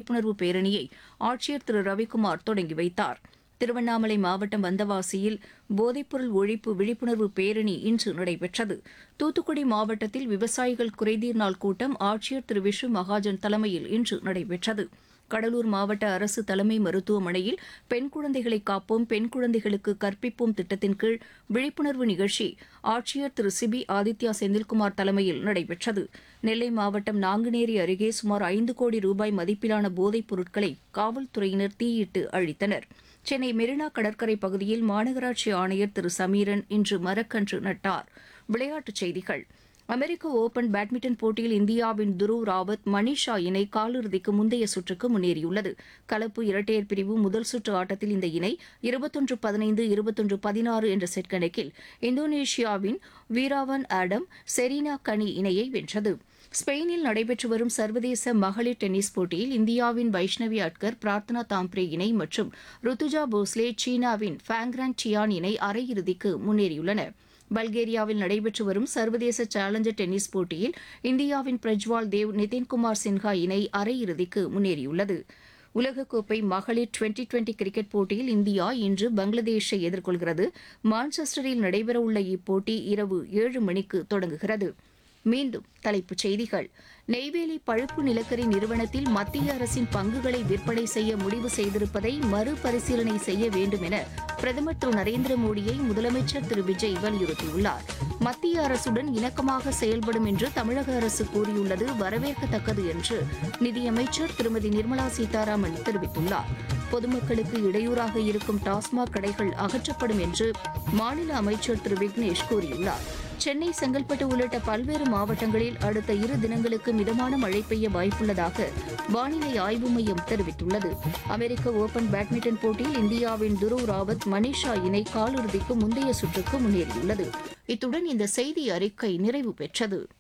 விழிப்புணர்வு பேரணியை ஆட்சியர் திரு ரவிக்குமார் தொடங்கி வைத்தார் திருவண்ணாமலை மாவட்டம் வந்தவாசியில் போதைப்பொருள் ஒழிப்பு விழிப்புணர்வு பேரணி இன்று நடைபெற்றது தூத்துக்குடி மாவட்டத்தில் விவசாயிகள் குறைதீர் நாள் கூட்டம் ஆட்சியர் திரு விஷு மகாஜன் தலைமையில் இன்று நடைபெற்றது கடலூர் மாவட்ட அரசு தலைமை மருத்துவமனையில் பெண் குழந்தைகளை காப்போம் பெண் குழந்தைகளுக்கு கற்பிப்போம் திட்டத்தின் கீழ் விழிப்புணர்வு நிகழ்ச்சி ஆட்சியர் திரு சிபி ஆதித்யா செந்தில்குமார் தலைமையில் நடைபெற்றது நெல்லை மாவட்டம் நாங்குநேரி அருகே சுமார் ஐந்து கோடி ரூபாய் மதிப்பிலான போதைப் பொருட்களை காவல்துறையினர் தீயிட்டு அழித்தனர் சென்னை மெரினா கடற்கரை பகுதியில் மாநகராட்சி ஆணையர் திரு சமீரன் இன்று மரக்கன்று நட்டார் விளையாட்டுச் செய்திகள் அமெரிக்க ஓபன் பேட்மிண்டன் போட்டியில் இந்தியாவின் துருவ் ராவத் மணிஷா இணை காலிறுதிக்கு முந்தைய சுற்றுக்கு முன்னேறியுள்ளது கலப்பு இரட்டையர் பிரிவு முதல் சுற்று ஆட்டத்தில் இந்த இணை இருபத்தொன்று பதினைந்து இருபத்தொன்று பதினாறு என்ற செட் கணக்கில் இந்தோனேஷியாவின் வீராவன் ஆடம் செரீனா கனி இணையை வென்றது ஸ்பெயினில் நடைபெற்று வரும் சர்வதேச மகளிர் டென்னிஸ் போட்டியில் இந்தியாவின் வைஷ்ணவி அட்கர் பிரார்த்தனா தாம்ப்ரே இணை மற்றும் ருத்துஜா போஸ்லே சீனாவின் ஃபேங்ரான் சியான் இணை அரையிறுதிக்கு முன்னேறியுள்ளன பல்கேரியாவில் நடைபெற்று வரும் சர்வதேச சேலஞ்சர் டென்னிஸ் போட்டியில் இந்தியாவின் பிரஜ்வால் தேவ் நிதின்குமார் சின்ஹா இணை அரையிறுதிக்கு முன்னேறியுள்ளது உலகக்கோப்பை மகளிர் டுவெண்டி டுவெண்டி கிரிக்கெட் போட்டியில் இந்தியா இன்று பங்களாதேஷை எதிர்கொள்கிறது மான்செஸ்டரில் நடைபெறவுள்ள இப்போட்டி இரவு ஏழு மணிக்கு தொடங்குகிறது மீண்டும் தலைப்புச் செய்திகள் நெய்வேலி பழுப்பு நிலக்கரி நிறுவனத்தில் மத்திய அரசின் பங்குகளை விற்பனை செய்ய முடிவு செய்திருப்பதை மறுபரிசீலனை செய்ய வேண்டும் என பிரதமர் திரு நரேந்திர மோடியை முதலமைச்சர் திரு விஜய் வலியுறுத்தியுள்ளார் மத்திய அரசுடன் இணக்கமாக செயல்படும் என்று தமிழக அரசு கூறியுள்ளது வரவேற்கத்தக்கது என்று நிதியமைச்சர் திருமதி நிர்மலா சீதாராமன் தெரிவித்துள்ளார் பொதுமக்களுக்கு இடையூறாக இருக்கும் டாஸ்மாக் கடைகள் அகற்றப்படும் என்று மாநில அமைச்சர் திரு விக்னேஷ் கூறியுள்ளார் சென்னை செங்கல்பட்டு உள்ளிட்ட பல்வேறு மாவட்டங்களில் அடுத்த இரு தினங்களுக்கு மிதமான மழை பெய்ய வாய்ப்புள்ளதாக வானிலை ஆய்வு மையம் தெரிவித்துள்ளது அமெரிக்க ஓபன் பேட்மிண்டன் போட்டியில் இந்தியாவின் துருவ் ராவத் மனிஷா இணை காலிறுதிக்கு முந்தைய சுற்றுக்கு முன்னேறியுள்ளது இத்துடன் இந்த செய்தி அறிக்கை நிறைவு பெற்றது